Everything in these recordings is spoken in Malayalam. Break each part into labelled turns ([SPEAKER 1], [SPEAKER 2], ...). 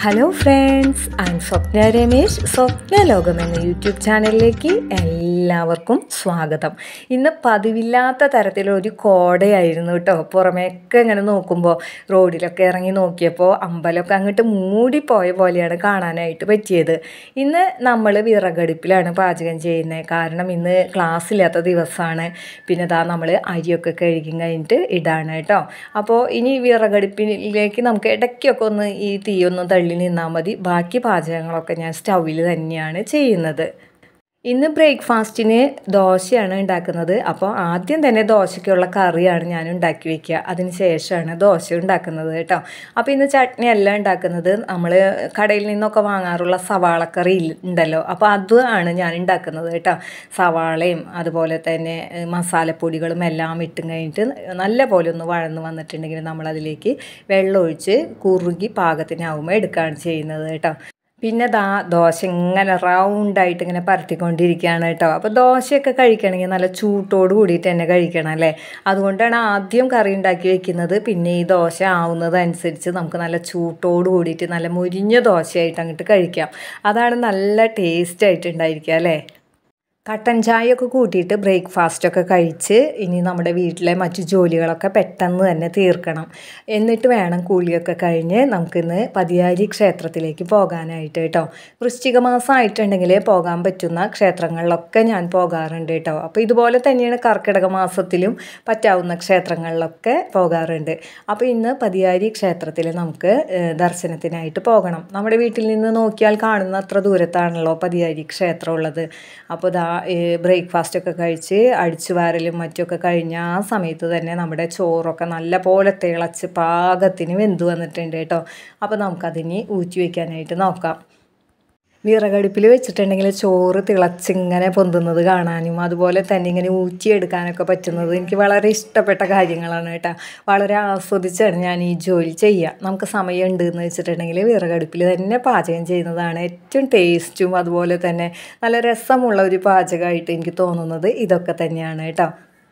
[SPEAKER 1] hello friends I am Swapna Ramesh Swapna ലോകം എന്ന യൂട്യൂബ് ചാനലിലേക്ക് എല്ലാവർക്കും സ്വാഗതം ഇന്ന് പതിവില്ലാത്ത തരത്തിലൊരു കോടയായിരുന്നു കേട്ടോ പുറമേയൊക്കെ ഇങ്ങനെ നോക്കുമ്പോൾ റോഡിലൊക്കെ ഇറങ്ങി നോക്കിയപ്പോൾ അമ്പലമൊക്കെ അങ്ങോട്ട് മൂടിപ്പോയ പോലെയാണ് കാണാനായിട്ട് പറ്റിയത് ഇന്ന് നമ്മൾ വിറകടുപ്പിലാണ് പാചകം ചെയ്യുന്നത് കാരണം ഇന്ന് ക്ലാസ് ഇല്ലാത്ത ദിവസമാണ് പിന്നെ ദാ നമ്മൾ അരിയൊക്കെ കഴുകി കഴിഞ്ഞിട്ട് ഇടാണ് കേട്ടോ അപ്പോൾ ഇനി വിറകടുപ്പിലേക്ക് നമുക്ക് ഇടയ്ക്കൊക്കെ ഒന്ന് ഈ തീയൊന്ന് തള്ളി നിന്നാൽ മതി ബാക്കി പാചകങ്ങളൊക്കെ ഞാൻ സ്റ്റൗവിൽ തന്നെയാണ് ചെയ്യുന്നത് ഇന്ന് ബ്രേക്ക്ഫാസ്റ്റിന് ദോശയാണ് ഉണ്ടാക്കുന്നത് അപ്പോൾ ആദ്യം തന്നെ ദോശയ്ക്കുള്ള കറിയാണ് ഞാൻ ഉണ്ടാക്കി വെക്കുക അതിന് ശേഷമാണ് ദോശ ഉണ്ടാക്കുന്നത് കേട്ടോ അപ്പോൾ ഇന്ന് ചട്നി അല്ല ഉണ്ടാക്കുന്നത് നമ്മൾ കടയിൽ നിന്നൊക്കെ വാങ്ങാറുള്ള സവാളക്കറി ഉണ്ടല്ലോ അപ്പോൾ അതാണ് ഞാൻ ഉണ്ടാക്കുന്നത് കേട്ടോ സവാളയും അതുപോലെ തന്നെ ഏഹ്, മസാലപ്പൊടികളും എല്ലാം ഇട്ടും കഴിഞ്ഞിട്ട് നല്ല പോലെ ഒന്ന് വഴന്ന് വന്നിട്ടുണ്ടെങ്കിൽ നമ്മളതിലേക്ക് വെള്ളമൊഴിച്ച് കുറുകി പാകത്തിനാവുമ്പോൾ എടുക്കുകയാണ് ചെയ്യുന്നത് കേട്ടോ പിന്നെ ദാ ദോശ ഇങ്ങനെ റൗണ്ടായിട്ട് ഇങ്ങനെ പരത്തിക്കൊണ്ടിരിക്കുകയാണ് കേട്ടോ അപ്പോൾ ദോശയൊക്കെ കഴിക്കണമെങ്കിൽ നല്ല ചൂട്ടോട് കൂടിയിട്ട് തന്നെ കഴിക്കണം അല്ലേ അതുകൊണ്ടാണ് ആദ്യം കറി ഉണ്ടാക്കി വെക്കുന്നത് പിന്നെ ഈ ദോശ ആവുന്നതനുസരിച്ച് നമുക്ക് നല്ല ചൂട്ടോട് കൂടിയിട്ട് നല്ല മുരിഞ്ഞ ദോശയായിട്ട് അങ്ങോട്ട് കഴിക്കാം അതാണ് നല്ല ടേസ്റ്റ് ആയിട്ട് ഉണ്ടായിരിക്കുക അല്ലേ കട്ടൻ ചായയൊക്കെ കൂട്ടിയിട്ട് ബ്രേക്ക്ഫാസ്റ്റൊക്കെ കഴിച്ച് ഇനി നമ്മുടെ വീട്ടിലെ മറ്റു ജോലികളൊക്കെ പെട്ടെന്ന് തന്നെ തീർക്കണം എന്നിട്ട് വേണം കൂലിയൊക്കെ കഴിഞ്ഞ് നമുക്കിന്ന് പതിയാരി ക്ഷേത്രത്തിലേക്ക് പോകാനായിട്ട് കേട്ടോ വൃശ്ചിക മാസം ആയിട്ടുണ്ടെങ്കിൽ പോകാൻ പറ്റുന്ന ക്ഷേത്രങ്ങളിലൊക്കെ ഞാൻ പോകാറുണ്ട് കേട്ടോ അപ്പോൾ ഇതുപോലെ തന്നെയാണ് കർക്കിടക മാസത്തിലും പറ്റാവുന്ന ക്ഷേത്രങ്ങളിലൊക്കെ പോകാറുണ്ട് അപ്പോൾ ഇന്ന് പതിയാരി ക്ഷേത്രത്തിൽ നമുക്ക് ഏഹ്, ദർശനത്തിനായിട്ട് പോകണം നമ്മുടെ വീട്ടിൽ നിന്ന് നോക്കിയാൽ കാണുന്ന അത്ര ദൂരത്താണല്ലോ പതിയാരി ക്ഷേത്രം ഉള്ളത് അപ്പോൾ ദാ ബ്രേക്ക്ഫാസ്റ്റ് ഒക്കെ കഴിച്ച് അടിച്ചു വാരലും മറ്റുമൊക്കെ കഴിഞ്ഞ ആ സമയത്ത് തന്നെ നമ്മുടെ ചോറൊക്കെ നല്ല പോലെ തിളച്ച് പാകത്തിന് വെന്ത് വന്നിട്ടുണ്ട് കേട്ടോ അപ്പോൾ നമുക്കതിനി ഊറ്റി വയ്ക്കാനായിട്ട് നോക്കാം വിറകടുപ്പിൽ വെച്ചിട്ടുണ്ടെങ്കിൽ ചോറ് തിളച്ചിങ്ങനെ പൊന്തുന്നത് കാണാനും അതുപോലെ തന്നെ ഇങ്ങനെ ഊറ്റിയെടുക്കാനൊക്കെ പറ്റുന്നത് എനിക്ക് വളരെ ഇഷ്ടപ്പെട്ട കാര്യങ്ങളാണ് കേട്ടോ വളരെ ആസ്വദിച്ചാണ് ഞാൻ ഈ ജോലി ചെയ്യുക നമുക്ക് സമയമുണ്ട് എന്ന് വെച്ചിട്ടുണ്ടെങ്കിൽ വിറകടുപ്പിൽ തന്നെ പാചകം ചെയ്യുന്നതാണ് ഏറ്റവും ടേസ്റ്റും അതുപോലെ തന്നെ നല്ല രസമുള്ള ഒരു പാചകമായിട്ട് എനിക്ക് തോന്നുന്നത് ഇതൊക്കെ തന്നെയാണ് കേട്ടോ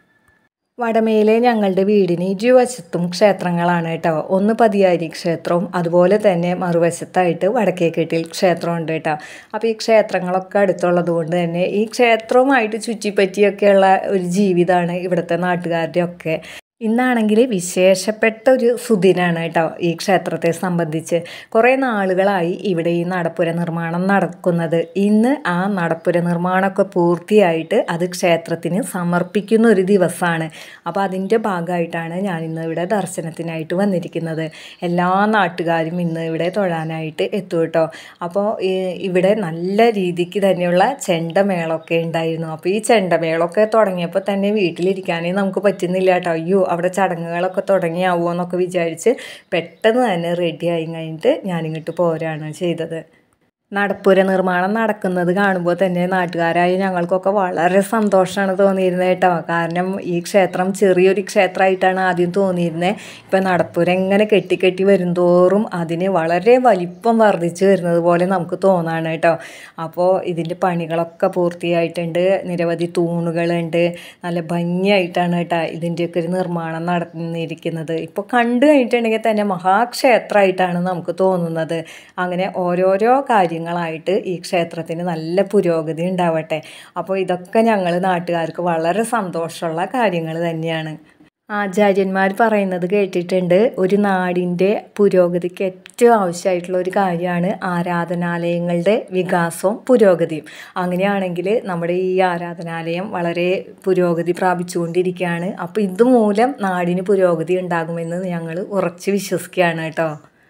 [SPEAKER 1] വടമയിലെ ഞങ്ങളുടെ വീടിന് ഇരുവശത്തും ക്ഷേത്രങ്ങളാണ് കേട്ടോ ഒന്ന് പതിയാരി ക്ഷേത്രവും അതുപോലെ തന്നെ മറുവശത്തായിട്ട് വടക്കേക്കെട്ടിൽ ക്ഷേത്രമുണ്ട് കേട്ടോ അപ്പോൾ ഈ ക്ഷേത്രങ്ങളൊക്കെ അടുത്തുള്ളത് കൊണ്ട് തന്നെ ഈ ക്ഷേത്രവുമായിട്ട് ചുറ്റിപ്പറ്റിയൊക്കെയുള്ള ഒരു ജീവിതമാണ് ഇവിടുത്തെ നാട്ടുകാരുടെ ഒക്കെ ഇന്നാണെങ്കിൽ വിശേഷപ്പെട്ട ഒരു സുദിനാണ് കേട്ടോ ഈ ക്ഷേത്രത്തെ സംബന്ധിച്ച് കുറേ നാളുകളായി ഇവിടെ ഈ നടപ്പുര നിർമ്മാണം നടക്കുന്നത് ഇന്ന് ആ നടപ്പുര നിർമ്മാണമൊക്കെ പൂർത്തിയായിട്ട് അത് ക്ഷേത്രത്തിന് സമർപ്പിക്കുന്ന ഒരു ദിവസമാണ് അപ്പോൾ അതിൻ്റെ ഭാഗമായിട്ടാണ് ഞാൻ ഇന്ന് ഇവിടെ ദർശനത്തിനായിട്ട് വന്നിരിക്കുന്നത് എല്ലാ നാട്ടുകാരും ഇന്ന് ഇവിടെ തൊഴാനായിട്ട് എത്തും കേട്ടോ അപ്പോൾ ഈ- ഇവിടെ നല്ല രീതിക്ക് തന്നെയുള്ള ചെണ്ടമേളമൊക്കെ ഉണ്ടായിരുന്നു അപ്പോൾ ഈ ചെണ്ടമേളമൊക്കെ തുടങ്ങിയപ്പോൾ തന്നെ വീട്ടിലിരിക്കാനേ നമുക്ക് പറ്റുന്നില്ല കേട്ടോ അയ്യോ അവിടെ ചടങ്ങുകളൊക്കെ തുടങ്ങിയാവോ എന്നൊക്കെ വിചാരിച്ച് പെട്ടെന്ന് തന്നെ റെഡി ആയി കഴിഞ്ഞിട്ട് ഞാനിങ്ങോട്ട് പോരാണ് ചെയ്തത് നടപ്പുര നിർമ്മാണം നടക്കുന്നത് കാണുമ്പോൾ തന്നെ നാട്ടുകാരായ ഞങ്ങൾക്കൊക്കെ വളരെ സന്തോഷമാണ് തോന്നിയിരുന്നത് കേട്ടോ കാരണം ഈ ക്ഷേത്രം ചെറിയൊരു ക്ഷേത്രമായിട്ടാണ് ആദ്യം തോന്നിയിരുന്നത് ഇപ്പം നടപ്പുര ഇങ്ങനെ കെട്ടി കെട്ടി വരുംതോറും അതിന് വളരെ വലിപ്പം വർദ്ധിച്ചു വരുന്നത് പോലെ നമുക്ക് തോന്നാണ് കേട്ടോ അപ്പോൾ ഇതിൻ്റെ പണികളൊക്കെ പൂർത്തിയായിട്ടുണ്ട് നിരവധി തൂണുകളുണ്ട് നല്ല ഭംഗിയായിട്ടാണ് കേട്ടോ ഇതിൻ്റെയൊക്കെ ഒരു നിർമ്മാണം നടന്നിരിക്കുന്നത് ഇപ്പോൾ കണ്ടു കഴിഞ്ഞിട്ടുണ്ടെങ്കിൽ തന്നെ മഹാക്ഷേത്രമായിട്ടാണ് നമുക്ക് തോന്നുന്നത് അങ്ങനെ ഓരോരോ കാര്യങ്ങളായിട്ട് ഈ ക്ഷേത്രത്തിന് നല്ല പുരോഗതി ഉണ്ടാവട്ടെ അപ്പോൾ ഇതൊക്കെ ഞങ്ങൾ നാട്ടുകാർക്ക് വളരെ സന്തോഷമുള്ള കാര്യങ്ങൾ തന്നെയാണ് ആചാര്യന്മാർ പറയുന്നത് കേട്ടിട്ടുണ്ട് ഒരു നാടിൻ്റെ പുരോഗതിക്ക് ഏറ്റവും ആവശ്യമായിട്ടുള്ള ഒരു കാര്യമാണ് ആരാധനാലയങ്ങളുടെ വികാസവും പുരോഗതിയും അങ്ങനെയാണെങ്കിൽ നമ്മുടെ ഈ ആരാധനാലയം വളരെ പുരോഗതി പ്രാപിച്ചുകൊണ്ടിരിക്കുകയാണ് അപ്പോൾ ഇതുമൂലം നാടിന് പുരോഗതി ഉണ്ടാകുമെന്ന് ഞങ്ങൾ ഉറച്ച് വിശ്വസിക്കുകയാണ് കേട്ടോ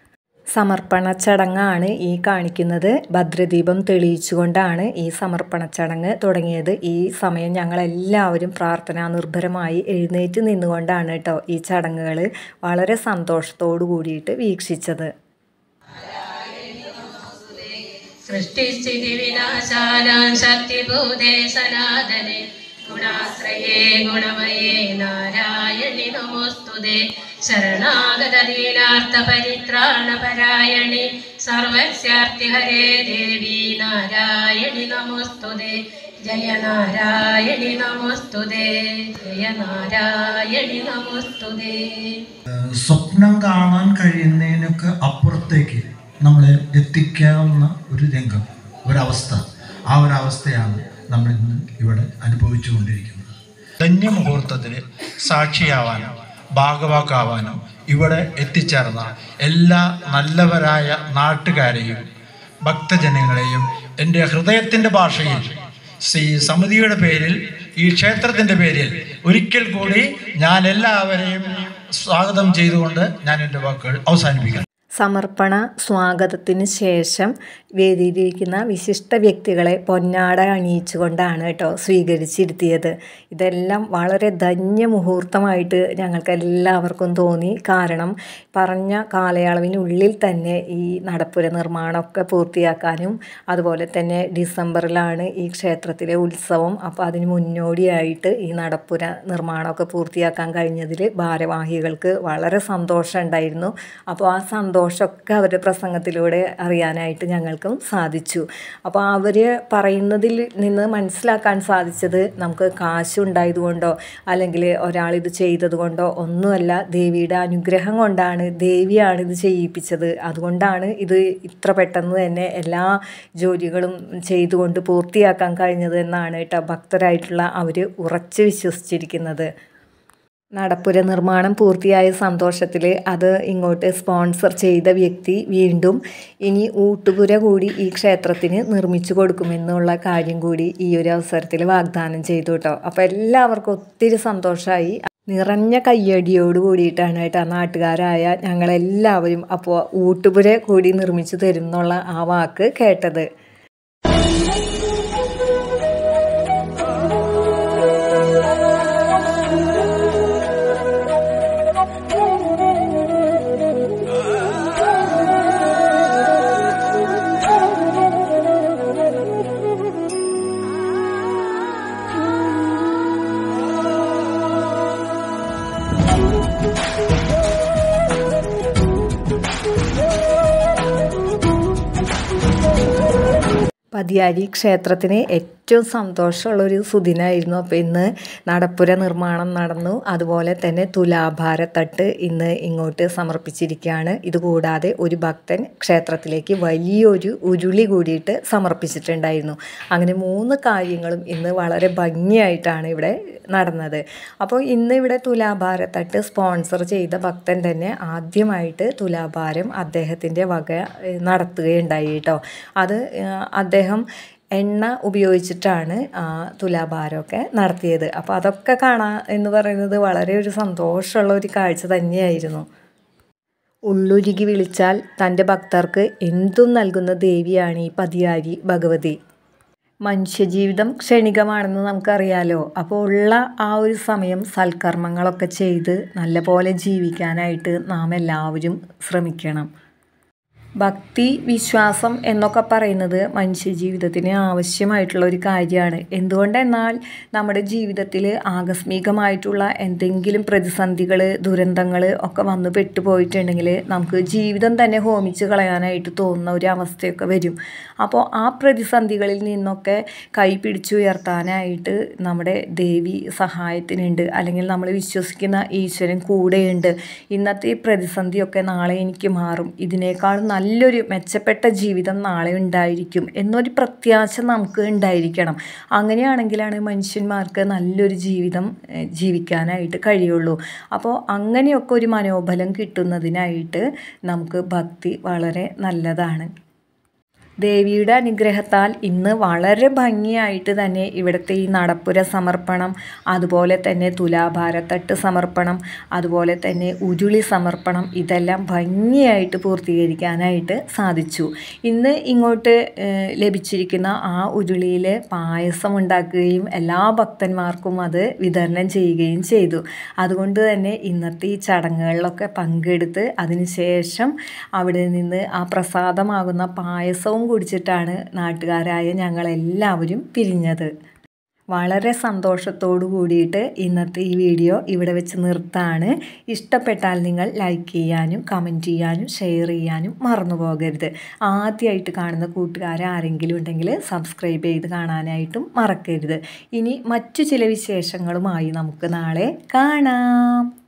[SPEAKER 1] സമർപ്പണ ചടങ്ങാണ് ഈ കാണിക്കുന്നത് ഭദ്രദീപം തെളിയിച്ചുകൊണ്ടാണ് ഈ സമർപ്പണ ചടങ്ങ് തുടങ്ങിയത് ഈ സമയം ഞങ്ങളെല്ലാവരും പ്രാർത്ഥനാ നിർഭരമായി എഴുന്നേറ്റ് നിന്നുകൊണ്ടാണ് കേട്ടോ ഈ ചടങ്ങുകൾ വളരെ സന്തോഷത്തോടു കൂടിയിട്ട് വീക്ഷിച്ചത്
[SPEAKER 2] സൃഷ്ടിസ്ഥിതി വിനാശാനാം ശക്തിഭൂതേ സനാതനെ ഗുണാശ്രയേ ഗുണമയേ നാരായണി നമോസ്തുതേ ശരണാഗതദീനാർത്ഥ പരിത്രാണപരായണി സർവസ്യാർത്ഥി ഹരേ ദേവി നാരായണി നമോസ്തുതേ ജയ നാരായണി നമോസ്തുതേ ജയ നാരായണി നമോസ്തുതേ
[SPEAKER 3] സ്വപ്നം കാണാൻ കഴിയുന്നതിനൊക്കെ അപ്പുറത്തേക്ക് നമ്മളെ എത്തിക്കാവുന്ന ഒരു രംഗം ഒരവസ്ഥ ആ ഒരവസ്ഥയാണ് നമ്മൾ ഇന്ന് ഇവിടെ അനുഭവിച്ചുകൊണ്ടിരിക്കുന്നത് ധന്യമുഹൂർത്തത്തിൽ സാക്ഷിയാവാനും ഭാഗവാക്കാവാനും ഇവിടെ എത്തിച്ചേർന്ന എല്ലാ നല്ലവരായ നാട്ടുകാരെയും ഭക്തജനങ്ങളെയും എൻ്റെ ഹൃദയത്തിൻ്റെ ഭാഷയിൽ ഈ സമിതിയുടെ പേരിൽ ഈ ക്ഷേത്രത്തിൻ്റെ പേരിൽ ഒരിക്കൽ കൂടി ഞാൻ എല്ലാവരെയും സ്വാഗതം ചെയ്തുകൊണ്ട് ഞാൻ എൻ്റെ വാക്കുകൾ അവസാനിപ്പിക്കുന്നു
[SPEAKER 1] സമർപ്പണ സ്വാഗതത്തിന് ശേഷം വേദിയിലിരിക്കുന്ന വിശിഷ്ട വ്യക്തികളെ പൊന്നാട അണിയിച്ചുകൊണ്ടാണ് കേട്ടോ സ്വീകരിച്ചിരുത്തിയത് ഇതെല്ലാം വളരെ ധന്യമുഹൂർത്തമായിട്ട് ഞങ്ങൾക്ക് എല്ലാവർക്കും തോന്നി കാരണം പറഞ്ഞ കാലയളവിനുള്ളിൽ തന്നെ ഈ നടപ്പുര നിർമ്മാണമൊക്കെ പൂർത്തിയാക്കാനും അതുപോലെ തന്നെ ഡിസംബറിലാണ് ഈ ക്ഷേത്രത്തിലെ ഉത്സവം അപ്പോൾ അതിന് മുന്നോടിയായിട്ട് ഈ നടപ്പുര നിർമ്മാണമൊക്കെ പൂർത്തിയാക്കാൻ കഴിഞ്ഞതിൽ ഭാരവാഹികൾക്ക് വളരെ സന്തോഷമുണ്ടായിരുന്നു അപ്പോൾ ആ സന്തോഷമൊക്കെ അവരുടെ പ്രസംഗത്തിലൂടെ അറിയാനായിട്ട് ഞങ്ങൾക്കും സാധിച്ചു അപ്പോൾ അവർ പറയുന്നതിൽ നിന്ന് മനസ്സിലാക്കാൻ സാധിച്ചത് നമുക്ക് കാശുണ്ടായതുകൊണ്ടോ അല്ലെങ്കിൽ ഒരാളിത് ചെയ്തതുകൊണ്ടോ ഒന്നുമല്ല ദേവിയുടെ അനുഗ്രഹം കൊണ്ടാണ് ദേവിയാണ് ഇത് ചെയ്യിപ്പിച്ചത് അതുകൊണ്ടാണ് ഇത് ഇത്ര പെട്ടെന്ന് തന്നെ എല്ലാ ജോലികളും ചെയ്തുകൊണ്ട് പൂർത്തിയാക്കാൻ കഴിഞ്ഞത് എന്നാണ് കേട്ടോ ഭക്തരായിട്ടുള്ള അവർ ഉറച്ചു വിശ്വസിച്ചിരിക്കുന്നത് നടപ്പുര നിർമ്മാണം പൂർത്തിയായ സന്തോഷത്തിൽ അത് ഇങ്ങോട്ട് സ്പോൺസർ ചെയ്ത വ്യക്തി വീണ്ടും ഇനി ഊട്ടുപുര കൂടി ഈ ക്ഷേത്രത്തിന് നിർമ്മിച്ചു കൊടുക്കുമെന്നുള്ള കാര്യം കൂടി ഈ ഒരു അവസരത്തിൽ വാഗ്ദാനം ചെയ്തു കേട്ടോ അപ്പോൾ എല്ലാവർക്കും ഒത്തിരി സന്തോഷമായി നിറഞ്ഞ കയ്യടിയോട് കൂടിയിട്ടാണ് കേട്ടോ നാട്ടുകാരായ ഞങ്ങളെല്ലാവരും അപ്പോൾ ഊട്ടുപുര കൂടി നിർമ്മിച്ചു തരും എന്നുള്ള ആ വാക്ക് കേട്ടത് പതിയാരി ക്ഷേത്രത്തിന് ഏറ്റവും സന്തോഷമുള്ളൊരു സുദിനായിരുന്നു അപ്പോൾ ഇന്ന് നടപ്പുര നിർമ്മാണം നടന്നു അതുപോലെ തന്നെ തുലാഭാരത്തട്ട് ഇന്ന് ഇങ്ങോട്ട് സമർപ്പിച്ചിരിക്കുകയാണ് ഇതുകൂടാതെ ഒരു ഭക്തൻ ക്ഷേത്രത്തിലേക്ക് വലിയൊരു ഉരുളി കൂടിയിട്ട് സമർപ്പിച്ചിട്ടുണ്ടായിരുന്നു അങ്ങനെ മൂന്ന് കാര്യങ്ങളും ഇന്ന് വളരെ ഭംഗിയായിട്ടാണ് ഇവിടെ നടന്നത് അപ്പോൾ ഇന്ന് ഇവിടെ തുലാഭാരത്തട്ട് സ്പോൺസർ ചെയ്ത ഭക്തൻ തന്നെ ആദ്യമായിട്ട് തുലാഭാരം അദ്ദേഹത്തിൻ്റെ വക ഏഹ്, നടത്തുകയുണ്ടായി കേട്ടോ അത് ഏഹ്, അദ്ദേഹം എണ്ണ ഉപയോഗിച്ചിട്ടാണ് ആ തുലാഭാരമൊക്കെ നടത്തിയത് അപ്പോൾ അതൊക്കെ കാണാൻ എന്ന് പറയുന്നത് വളരെ ഒരു സന്തോഷമുള്ള ഒരു കാഴ്ച തന്നെയായിരുന്നു ഉള്ളുരുകി വിളിച്ചാൽ തൻ്റെ ഭക്തർക്ക് എന്തും നൽകുന്ന ദേവിയാണ് ഈ പതിയാരി ഭഗവതി മനുഷ്യജീവിതം ക്ഷണികമാണെന്ന് നമുക്കറിയാലോ അപ്പോൾ ഉള്ള ആ ഒരു സമയം സൽക്കർമ്മങ്ങളൊക്കെ ചെയ്ത് നല്ലപോലെ ജീവിക്കാനായിട്ട് നാം എല്ലാവരും ശ്രമിക്കണം ഭക്തി വിശ്വാസം എന്നൊക്കെ പറയുന്നത് മനുഷ്യജീവിതത്തിന് ആവശ്യമായിട്ടുള്ള ഒരു കാര്യമാണ് എന്തുകൊണ്ടെന്നാൽ നമ്മുടെ ജീവിതത്തിൽ ആകസ്മികമായിട്ടുള്ള എന്തെങ്കിലും പ്രതിസന്ധികൾ ദുരന്തങ്ങൾ ഒക്കെ വന്ന് പെട്ടുപോയിട്ടുണ്ടെങ്കിൽ നമുക്ക് ജീവിതം തന്നെ ഹോമിച്ച് കളയാനായിട്ട് തോന്നുന്ന ഒരു അവസ്ഥയൊക്കെ വരും അപ്പോൾ ആ പ്രതിസന്ധികളിൽ നിന്നൊക്കെ കൈ പിടിച്ചുയർത്താനായിട്ട് നമ്മുടെ ദേവി സഹായത്തിനുണ്ട് അല്ലെങ്കിൽ നമ്മൾ വിശ്വസിക്കുന്ന ഈശ്വരൻ കൂടെയുണ്ട് ഇന്നത്തെ ഈ പ്രതിസന്ധിയൊക്കെ നാളെ എനിക്ക് മാറും ഇതിനേക്കാൾ നല്ലൊരു മെച്ചപ്പെട്ട ജീവിതം നാളെ ഉണ്ടായിരിക്കും എന്നൊരു പ്രത്യാശ നമുക്ക് ഉണ്ടായിരിക്കണം അങ്ങനെയാണെങ്കിലാണ് മനുഷ്യന്മാർക്ക് നല്ലൊരു ജീവിതം ഏഹ്, ജീവിക്കാനായിട്ട് കഴിയുള്ളൂ അപ്പോൾ അങ്ങനെയൊക്കെ ഒരു മനോബലം കിട്ടുന്നതിനായിട്ട് നമുക്ക് ഭക്തി വളരെ നല്ലതാണ് ദേവിയുടെ അനുഗ്രഹത്താൽ ഇന്ന് വളരെ ഭംഗിയായിട്ട് തന്നെ ഇവിടുത്തെ ഈ നടപ്പുര സമർപ്പണം അതുപോലെ തന്നെ തുലാഭാരത്തട്ട് സമർപ്പണം അതുപോലെ തന്നെ ഉരുളി സമർപ്പണം ഇതെല്ലാം ഭംഗിയായിട്ട് പൂർത്തീകരിക്കാനായിട്ട് സാധിച്ചു ഇന്ന് ഇങ്ങോട്ട് ഏഹ്, ലഭിച്ചിരിക്കുന്ന ആ ഉരുളിയിൽ പായസം ഉണ്ടാക്കുകയും എല്ലാ ഭക്തന്മാർക്കും അത് വിതരണം ചെയ്യുകയും ചെയ്തു അതുകൊണ്ട് തന്നെ ഇന്നത്തെ ഈ ചടങ്ങുകളിലൊക്കെ പങ്കെടുത്ത് അതിനുശേഷം അവിടെ നിന്ന് ആ പ്രസാദമാകുന്ന പായസവും കുടിച്ചിട്ടാണ് നാട്ടുകാരായ ഞങ്ങളെല്ലാവരും പിരിഞ്ഞത് വളരെ സന്തോഷത്തോടു കൂടിയിട്ട് ഇന്നത്തെ ഈ വീഡിയോ ഇവിടെ വെച്ച് നിർത്താണ് ഇഷ്ടപ്പെട്ടാൽ നിങ്ങൾ ലൈക്ക് ചെയ്യാനും കമൻറ്റ് ചെയ്യാനും ഷെയർ ചെയ്യാനും മറന്നു പോകരുത് ആദ്യമായിട്ട് കാണുന്ന കൂട്ടുകാർ ആരെങ്കിലും ഉണ്ടെങ്കിൽ സബ്സ്ക്രൈബ് ചെയ്ത് കാണാനായിട്ടും മറക്കരുത് ഇനി മറ്റു ചില വിശേഷങ്ങളുമായി നമുക്ക് നാളെ കാണാം